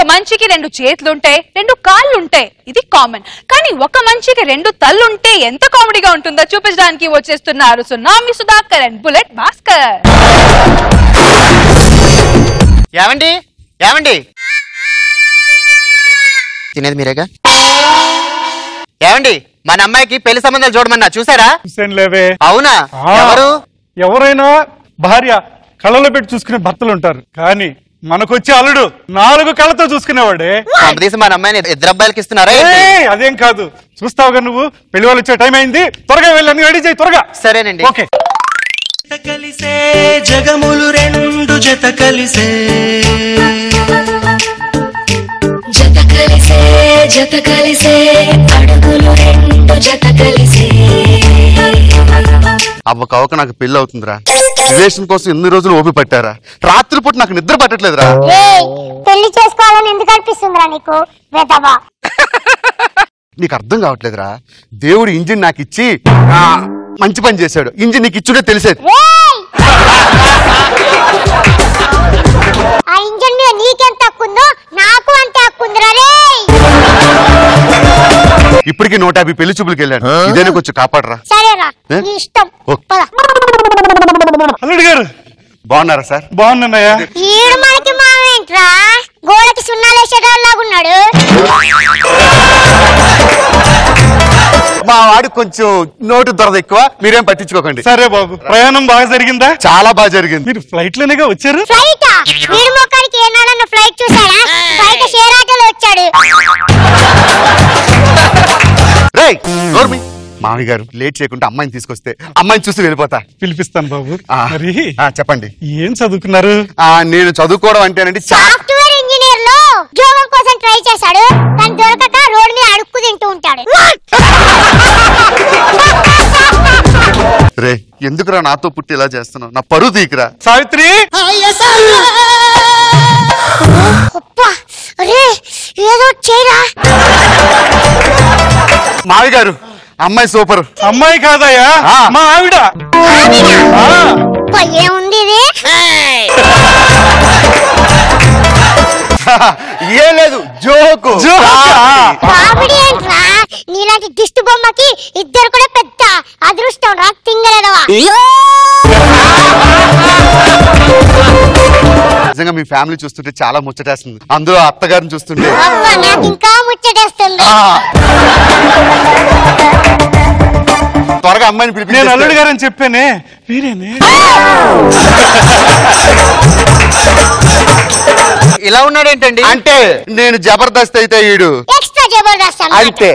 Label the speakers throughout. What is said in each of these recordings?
Speaker 1: మనిషికి రెండు చేతులుంటే రెండు కాళ్ళుంటే ఇది కామన్ కానీ ఒక మనిషికి రెండు తల్లుంటే ఎంత కామెడీగా ఉంటుందో చూపించడానికి వచ్చేస్తున్నారు tsunami Sudhakar and bullet Bhaskar
Speaker 2: ఏమండి ఏమండి తినేది మీరేగా ఏమండి మన అమ్మాయికి పెళ్లి సంబంధాలు చూడమన్నా చూసారా
Speaker 3: చూసాను లేవే
Speaker 2: అవునా
Speaker 3: ఆ,
Speaker 2: ఎవరు
Speaker 3: ఎవరైనా భార్య కళ్ళలో పెట్టి చూసుకునే భర్తలు ఉంటారు కానీ మనకొచ్చే అల్లుడు నాలుగు కళ్ళతో చూసుకునేవాడే
Speaker 2: కొంపదీసి మన అమ్మాయిని ఇద్దరు అబ్బాయిలకి ఇస్తున్నారా ఏంటి?
Speaker 3: ఏయ్, అదేం కాదు చూస్తావుగా నువ్వు పెళ్లి వాళ్ళు వచ్చే టైం అయింది త్వరగా వెళ్ళి అన్ని రెడీ చేయి త్వరగా
Speaker 2: సరేనండి
Speaker 3: ఓకే
Speaker 4: జత కలిసే జగములు రెండు జత కలిసే
Speaker 5: జత కలిసే జత కలిసే అడుగులు రెండు జత కలిసే
Speaker 6: అవ్వ కవక నాకు పెళ్లి అవుతుందిరా రిలేషన్ కోసం ఎన్ని రోజులు ఓపి పట్టారా రాత్రిపూట నాకు నిద్ర పట్టట్లేదురా
Speaker 7: ఏయ్ పెళ్లి చేసుకోవాలని ఎందుకు అనిపిస్తుందిరా నీకు వెదవా
Speaker 6: నీకు అర్థం కావట్లేదురా దేవుడు ఇంజిన్ నాకు ఇచ్చి ఆ, మంచి పని చేశాడు ఇంజిన్ నీకు ఇచ్చుడే తెలిసేది
Speaker 7: రేయ్! ఆ ఇంజన్ మీద నీకెంత హక్కు ఉందో నాకు అంతే హక్కు ఉందిరా రేయ్
Speaker 6: ఇప్పటికి నూట యాభై పెళ్లి చూపులకు వెళ్ళాడు ఇదేనా కొంచెం కాపాడరా
Speaker 7: సరేరా
Speaker 6: ఏ?
Speaker 7: నీ ఇష్టం
Speaker 6: ఓ.
Speaker 7: పద
Speaker 3: అల్లుడు గారు
Speaker 6: బాగున్నారా సార్
Speaker 3: బాగున్నాయా
Speaker 7: ఈడు మనకి మావేంట్రా గోడకి సున్నాలు వేసేటోళ్ళలాగున్నాడు
Speaker 6: మా వాడు కొంచెం నోటు దొరద ఎక్కువ మీరేం పట్టించుకోకండి
Speaker 3: సరే బాబు ప్రయాణం బాగా జరిగిందా
Speaker 6: చాలా బాగా జరిగింది
Speaker 3: మీరు ఫ్లైట్ లోనేగా వచ్చారు
Speaker 7: ఫ్లైటా వీడి మొక్కానికి ఏనాడన్న ఫ్లైట్ చూసాడా బయట షేర్ ఆటోలో వచ్చాడు
Speaker 6: రేయ్ నోర్మి మామయ్య గారు లేట్ చేయకుండా అమ్మాయిని తీసుకొస్తే అమ్మాయిని చూసి వెళ్ళిపోతా
Speaker 3: పిలిపిస్తాను బాబు
Speaker 6: ఆ,
Speaker 3: మరి
Speaker 6: ఆ, చెప్పండి
Speaker 3: ఏం చదువుకున్నారు
Speaker 6: ఆ, నేను చదువుకోవడం అంటేనండి చా-
Speaker 7: సాఫ్ట్వేర్ ఇంజనీర్ లో ఉద్యోగం కోసం ట్రై చేశాడు కానీ దొరకక రోడ్ మీద అడుక్కు తింటూ ఉంటాడు
Speaker 6: రే ఎందుకురా నాతో పుట్టి ఇలా చేస్తున్నావు నా పరువు తీకురా
Speaker 3: సావిత్రి
Speaker 7: అబ్బా, అరే ఏదో చేయరా
Speaker 6: మావి గారు అమ్మాయి సూపర్
Speaker 3: అమ్మాయి కాదయ్యా
Speaker 6: ఆ.
Speaker 3: మా ఆవిడ ఆ,
Speaker 7: అబ్బా, ఏముంది ఇది
Speaker 6: ఏ లేదు జోకు
Speaker 3: జోకా?
Speaker 7: కామెడీ ఏంట్రా నీలాంటి దిష్టి బొమ్మకి ఇద్దరు కూడా పెద్ద అదృష్టం రా తింగలదవా
Speaker 6: నిజంగా మీ ఫ్యామిలీ చూస్తుంటే చాలా ముచ్చటేస్తుంది అందులో అత్తగారిని చూస్తుంటే
Speaker 7: అబ్బా నాకు ఇంకా ముచ్చటేస్తుంది
Speaker 6: ఆ. త్వరగా అమ్మాయిని
Speaker 3: నేను
Speaker 6: పిలిపి
Speaker 3: అల్లుడు గారని చెప్పానే వీరేనే
Speaker 2: ఇలా ఉన్నాడేంటండి
Speaker 6: అంటే నేను జబర్దస్త్ అయితే ఈడు
Speaker 7: ఎక్స్ట్రా జబర్దస్త్ అన్నమాట.
Speaker 6: అంతే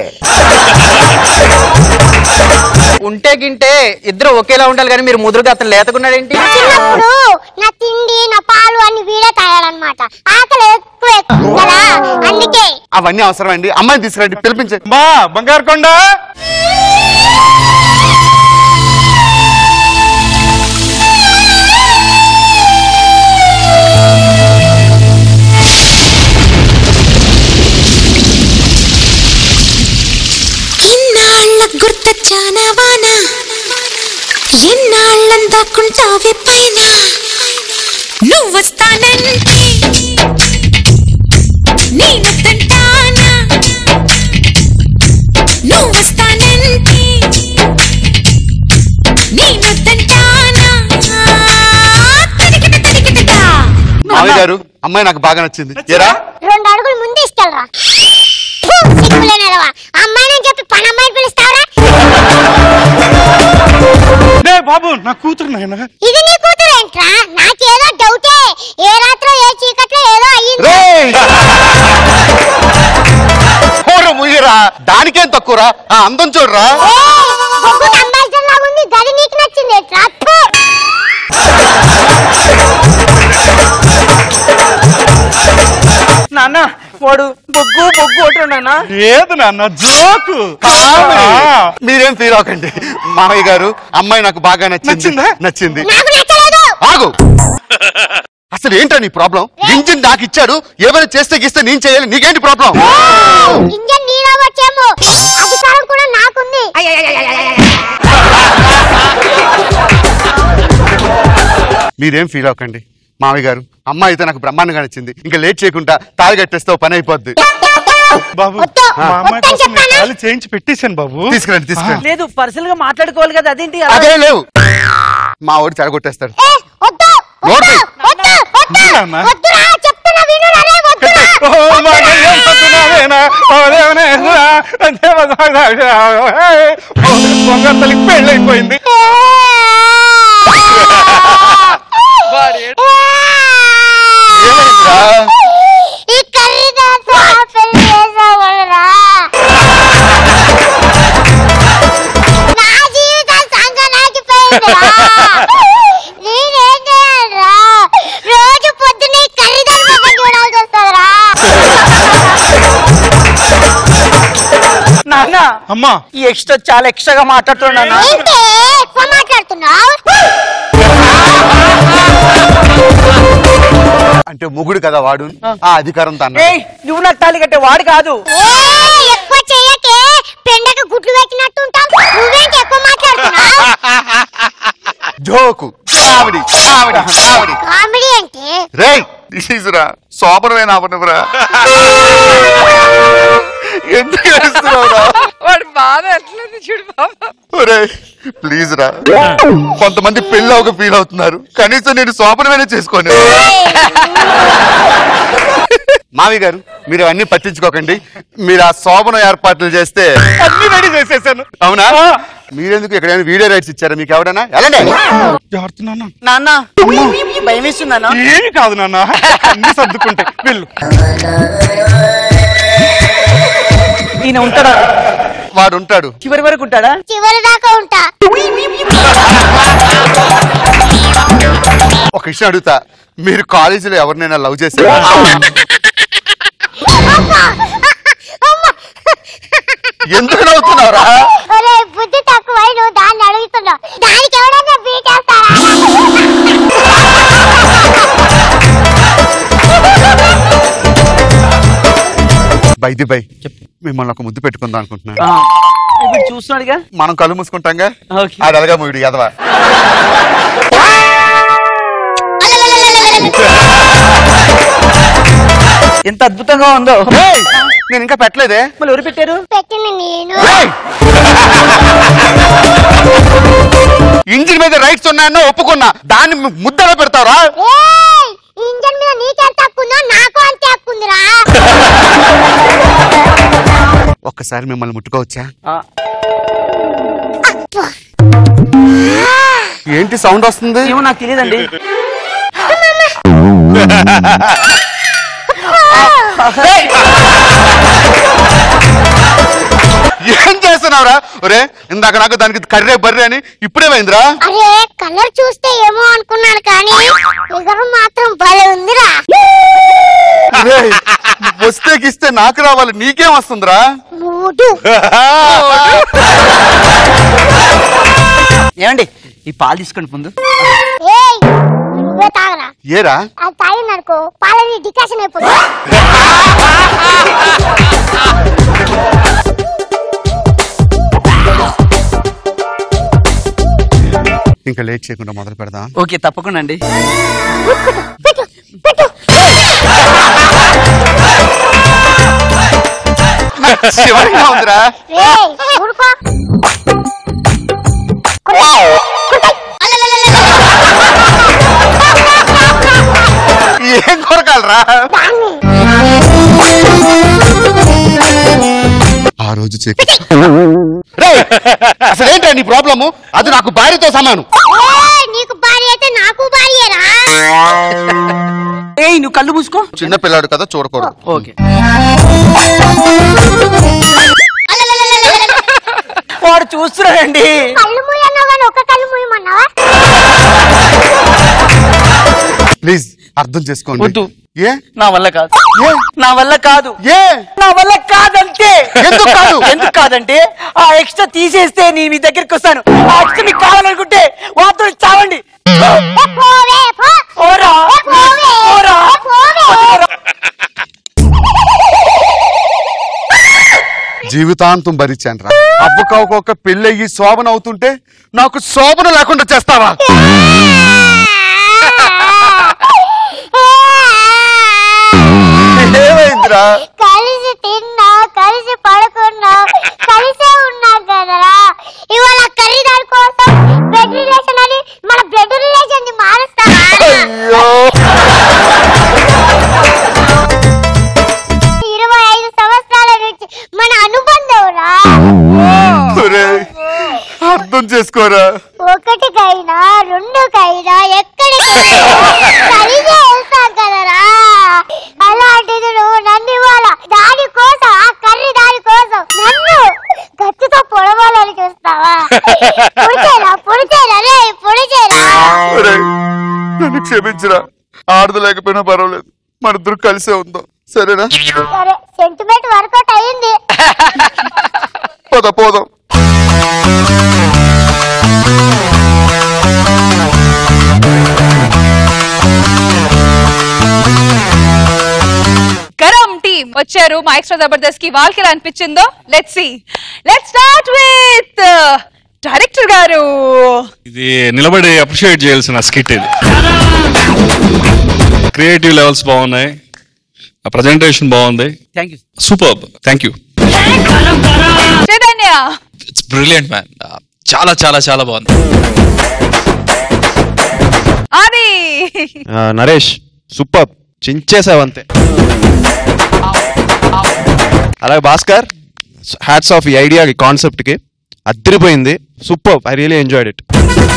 Speaker 2: ఉంటే గింటే ఇద్దరు ఒకేలా ఉండాలి కానీ మీరు ముదురుగా అతను లేతకున్నాడేంటి
Speaker 7: చిన్నప్పుడు నా తిండి నా పాలు అన్ని వీడే తాగాడనమాట ఆకలి ఎక్కువ ఎక్కువ కదా అందుకే
Speaker 6: అవన్నీ అవసరం అండి అమ్మాయిని తీసుకురండి పిలిపించండి
Speaker 3: మా బంగారు కొండ
Speaker 5: ఇన్నాళ్ళ గుర్తొచ్చానా వాన ఎన్నాళ్ళందాకుంటావే పైన నువ్వొస్తానంటే నేనొద్దంటానా నువ్వొస్తానంటే నేనొద్దంటానా తడికిట తడికిటగా
Speaker 6: మామయ్య గారు అమ్మాయి నాకు బాగా నచ్చింది ఏరా
Speaker 7: రెండు అడుగులు ముందు ఇస్తారా సిగ్గులేనదవా అమ్మాయిని చెప్పి పని అమ్మాయిని పిలుస్తావరా
Speaker 3: నే బాబు నా కూతురు నాయన
Speaker 7: ఇది నీ కూతురు ఏంట్రా నాకేదో డౌటే ఏ రాత్రో ఏ చీకట్లో ఏదో అయ్యింది
Speaker 6: రేయ్! పోరు ముయ్యరా దానికేం తక్కువరా ఆ అందం చూడరా
Speaker 7: బొగ్గు అంబాసిడర్ లాగా ఉంది గది నీకు నచ్చింది ఏంట్రా థు.
Speaker 2: నాన్న వాడు బొగ్గు బొగ్గు అంటున్నా
Speaker 3: లేదు నాన్న జోకు
Speaker 6: కామెడీ.
Speaker 3: ఆ,
Speaker 6: మీరేం ఫీల్ అవ్వకండి మామయ్య గారు అమ్మాయి నాకు బాగా నచ్చింది
Speaker 3: నచ్చిందా?
Speaker 6: నచ్చింది
Speaker 7: నాకు నచ్చలేదు
Speaker 6: ఆగు అసలు ఏంటా నీ ప్రాబ్లం ఇంజిన్ నాకు ఇచ్చాడు ఏమైనా చేస్తే గీస్తే నేను చేయాలి నీకేంటి ప్రాబ్లం
Speaker 7: ఇంజన్ నీలో వచ్చేమో అధికారం కూడా నాకుంది
Speaker 6: మీరేం ఫీల్ అవ్వకండి మామయ్య గారు అమ్మాయి అయితే నాకు బ్రహ్మాండంగా నచ్చింది ఇంకా లేట్ చేయకుండా తాళి కట్టేస్తే ఓ పని అయిపోద్ది
Speaker 3: బాబు
Speaker 7: వద్దు,
Speaker 3: మా అమ్మాయి
Speaker 7: వద్దని
Speaker 3: కోసం నేను
Speaker 7: చెప్పానా?
Speaker 3: తాళి చేయించి పెట్టేశాను బాబు
Speaker 6: తీసుకురండి తీసుకురండి
Speaker 8: లేదు పర్సనల్ గా మాట్లాడుకోవాలి కదా అదేంటి అలా?
Speaker 6: అదే లేవు మా వాడు చెడగొట్టేస్తాడు
Speaker 7: ఏ, వద్దు వద్దు వద్దు వద్దు
Speaker 3: నాన్న.
Speaker 7: వద్దురా చెప్తున్నా వినురా రే వద్దురా
Speaker 3: ఓ మాంగళ్యం తత్తునాదేనా, ఓ దేవనేశ్వరా, దేవదాదాక్షా, ఓ బంగారు తల్లికి పెళ్ళైపోయింది
Speaker 6: ఏమైందిరా?
Speaker 7: ఈ కర్రీదాంతో పెళ్లి చేసావురా నా జీవితం సంగనాకిపోయిందిరా నేనేం చేయాలరా రోజు పొద్దున్నే ఈ కర్రీదాని ముఖం చూడాల్సి వస్తుందిరా
Speaker 8: నాన్న
Speaker 3: అమ్మా
Speaker 8: ఈ ఎక్స్ట్రా చాలా ఎక్స్ట్రాగా మాట్లాడుతున్నాను నాన్న.
Speaker 7: ఏంటి ఎక్కువ మాట్లాడుతున్నావు
Speaker 6: అంటే మొగుడు కదా వాడు ఆ అధికారం తన
Speaker 8: ఏయ్ నువ్వు నాకు తాళి కట్టే వాడు కాదు
Speaker 7: ఏ ఎక్కువ చెయ్యకే పెండకు గుడ్లు పెట్టినట్టు ఉంటావు నువ్వేంటి ఎక్కువ మాట్లాడుతున్నావు
Speaker 6: joke comedy comedy comedy
Speaker 7: comedy అంటే
Speaker 6: రేయ్ తీసురా సోపరమైన ఆపనరా ఎందుకు ఏడుస్తున్నావురా
Speaker 1: వాడు బాధ ఎట్లేదు చూడు బాబా
Speaker 6: ఒరే ప్లీజ్ రా కొంతమంది పెళ్ళి ఒక ఫీల్ అవుతున్నారు కనీసం నేను సోపనమైన చేసుకోండి మావి గారు మీరు అవన్నీ పట్టించుకోకండి మీరు ఆ శోభన ఏర్పాట్లు చేస్తే
Speaker 3: అన్ని రెడీ చేసేసాను
Speaker 6: అవునా
Speaker 3: ఆ.
Speaker 6: మీరెందుకు ఎక్కడైనా వీడియో రైట్స్ ఇచ్చారా మీకు ఎవడన్నా వెళ్ళండి
Speaker 3: జాగ్రత్త నాన్న
Speaker 8: నాన్న భయం వేస్తున్నాను
Speaker 3: ఏమి కాదు నాన్న అన్ని సర్దుకుంటాయి వెళ్ళు
Speaker 8: ఈయన ఉంటాడా
Speaker 6: వాడు ఉంటాడు
Speaker 8: చివరి వరకు ఉంటాడా
Speaker 7: చివరి దాకా ఉంటా
Speaker 6: ఒక విషయం అడుగుతా మీరు కాలేజీలో ఎవరినైనా లవ్ చేశారా ఎందుకు నవ్వుతున్నావురా
Speaker 7: ఒరే బుద్ధి తక్కువై నువ్వు దాన్ని అడుగుతున్నావు దానికి ఎవడన్నా బీటేస్తారా
Speaker 6: బైది బై మిమ్మల్ని ఒక ముద్దు పెట్టుకుందాం అనుకుంటున్నాను
Speaker 8: ఆ, ఇప్పుడు చూస్తున్నాడుగా
Speaker 6: మనం కళ్ళు మూసుకుంటాంగా
Speaker 8: ఓకే.
Speaker 6: అది అలాగా ముగిడి ఎదవా
Speaker 8: ఎంత అద్భుతంగా ఉందో
Speaker 6: ఏయ్! నేను ఇంకా పెట్టలేదే
Speaker 8: మళ్ళీ ఎవరు పెట్టారు
Speaker 7: పెట్టింది నేను
Speaker 6: ఏయ్! ఇంజిన్ మీద రైట్స్ ఉన్నాయన్న ఒప్పుకున్నా దాన్ని ముద్దలో పెడతావురా
Speaker 7: ఏయ్, ఈ ఇంజన్ మీద నీకెంత హక్కుందో నాకు అంతే హక్కుందిరా
Speaker 6: ఒక్కసారి మిమ్మల్ని ముట్టుకోవచ్చా
Speaker 8: ఆ,
Speaker 6: ఏంటి సౌండ్ వస్తుంది
Speaker 8: ఏమో నాకు తెలియదండి
Speaker 6: ఏం చేస్తున్నావురా ఒరే ఇందాక నాకు దానికి కర్రే బర్రే అని ఇప్పుడేమైందిరా
Speaker 7: అరే కలర్ చూస్తే ఏమో అనుకున్నాను కానీ ఫిగర్ మాత్రం భలే ఉందిరా
Speaker 6: ఒరేయ్, వస్తే గిస్తే నాకు రావాలి నీకేం వస్తుందిరా
Speaker 7: మూడు
Speaker 8: ఏమండి ఈ పాలు తీసుకోండి ముందు
Speaker 7: ఏయ్ నువ్వే తాగరా
Speaker 6: ఏరా
Speaker 7: అది తాగిందనుకో పాలని డికాషన్ అయిపోతుంది
Speaker 6: ఇంకా లేట్ చేయకుండా మొదలు పెడదాం
Speaker 8: ఓకే తప్పకుండా అండి
Speaker 7: పెట్టు పెట్టు
Speaker 6: శివరిగా ఉందిరా
Speaker 7: ఏయ్ ఊరుకో కొట్టాయ్, కొట్టాయ్.
Speaker 6: ఏం కొరకాలరా ఆ రోజు చేకి అసలు ఏంటో నీ ప్రాబ్లము అది నాకు భార్యతో సమానం
Speaker 7: ఏయ్, నీకు భార్య అయితే నాకు భార్యరా
Speaker 8: ఏయ్ నువ్వు కళ్ళు మూసుకో
Speaker 6: చిన్న పిల్లాడు కదా చూడకూడదు
Speaker 8: ఓకే వాడు చూస్తున్నాడండి
Speaker 7: కళ్ళు మూయన్నావు కానీ ఒక కళ్ళు మూయమన్నావా
Speaker 6: ప్లీజ్ అర్థం చేసుకోండి
Speaker 8: వద్దు.
Speaker 6: ఏ
Speaker 8: నా వల్ల కాదు
Speaker 6: ఏ
Speaker 8: నా వల్ల కాదు
Speaker 6: ఏ
Speaker 8: నా వల్ల కాదంటే
Speaker 6: ఎందుకు కాదు?
Speaker 8: ఎందుకు కాదంటే ఆ ఎక్స్ట్రా తీసేస్తే నీ మీ దగ్గరికి వస్తాను ఆ ఎక్స్ట్రా మీకు కావాలనుకుంటే వాటితో చావండి
Speaker 7: ఏ, పోవే, పో.
Speaker 8: ఓరా
Speaker 7: ఏ, పోవే.
Speaker 8: ఓరా
Speaker 7: ఏ, పోవే.
Speaker 6: జీవితాంతం భరించాను రా అవ్వకావుకొక పెళ్ళయ్యి శోభన అవుతుంటే నాకు శోభన లేకుండా చేస్తావా చేసుకోరా
Speaker 7: ఒకటికైనా రెండుకైనా ఎక్కడికైనా కలిగే వెళ్తాం కదరా అలాంటిది నువ్వు నన్ను ఇవాళ దాని కోసం ఆ కర్రీ దాని కోసం నన్ను గట్టితో పొడవాలని చూస్తావా పొడిచేరా పొడిచేరా రే పొడిచేరా
Speaker 6: ఒరేయ్, నన్ను క్షమించరా ఆడదు లేకపోయినా పర్వాలేదు మన ఇద్దరు కలిసే ఉందాం సరేనా
Speaker 7: సరే సెంటిమెంట్ వర్కౌట్ అయ్యింది
Speaker 6: పోదా పోదాం
Speaker 1: గరం టీం వచ్చారు మా ఎక్స్ట్రా జబర్దస్త్ కి వాళ్ళకి ఎలా అనిపించిందో let's see let's start with director గారు
Speaker 9: ఇది నిలబడి అప్రిషియేట్ చేయాల్సిన స్కిట్ ఇది క్రియేటివ్ లెవెల్స్ బాగున్నాయి ఆ ప్రజెంటేషన్ బాగుంది
Speaker 8: thank you
Speaker 9: super thank you
Speaker 1: Chaitanya
Speaker 10: it's brilliant man చాలా చాలా చాలా బాగుంది
Speaker 1: అది
Speaker 11: నరేష్ సూపర్ చించేసావు అంతే అలాగే భాస్కర్ హ్యాట్స్ ఆఫ్ ఈ ఐడియా ఈ కాన్సెప్ట్ కి అద్దరిపోయింది super I really enjoyed it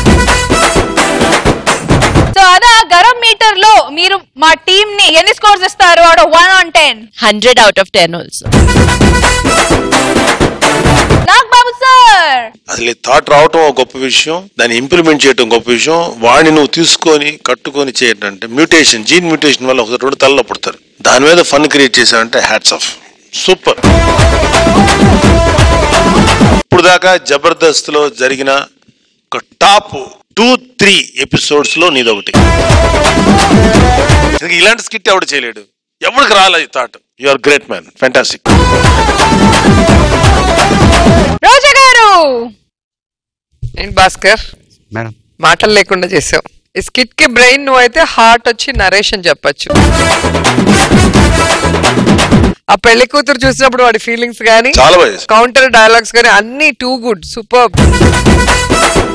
Speaker 1: so అదా గరం మీటర్ లో మీరు మా టీం ని ఎన్ని స్కోర్స్ ఇస్తారు ఆడ one on ten
Speaker 12: hundred out of ten also
Speaker 1: Nag Babu sir
Speaker 13: అసలు ఈ థాట్ రావటం ఒక గొప్ప విషయం దాన్ని ఇంప్లిమెంట్ చేయటం గొప్ప విషయం వాడిని నువ్వు తీసుకొని కట్టుకొని చేయటం అంటే మ్యూటేషన్ జీన్ మ్యూటేషన్ వల్ల ఒకసారి రెండు తలలో పుడతారు దాని మీద ఫన్ క్రియేట్ చేశారంటే హ్యాట్స్ ఆఫ్ సూపర్ ఇప్పుడు దాకా జబర్దస్త్ లో జరిగిన ఒక టాప్ టూ త్రీ ఎపిసోడ్స్ లో నీదొకటి ఇంకా ఇలాంటి స్కిట్ ఎవడు చేయలేడు ఎవరికి రాలేదు ఈ thought you are great man fantastic
Speaker 1: Roja గారు
Speaker 14: ఏంటి భాస్కర్
Speaker 6: మేడం
Speaker 14: మాటలు లేకుండా చేసావు ఈ స్కిట్ కి బ్రెయిన్ నువ్వు అయితే హార్ట్ వచ్చి నరేష్ అని చెప్పచ్చు ఆ పెళ్లి కూతురు చూసినప్పుడు వాడి ఫీలింగ్స్ గానీ
Speaker 13: చాలా బాగా చేశావు.
Speaker 14: కౌంటర్ డైలాగ్స్ గానీ అన్ని టూ గుడ్ సూపర్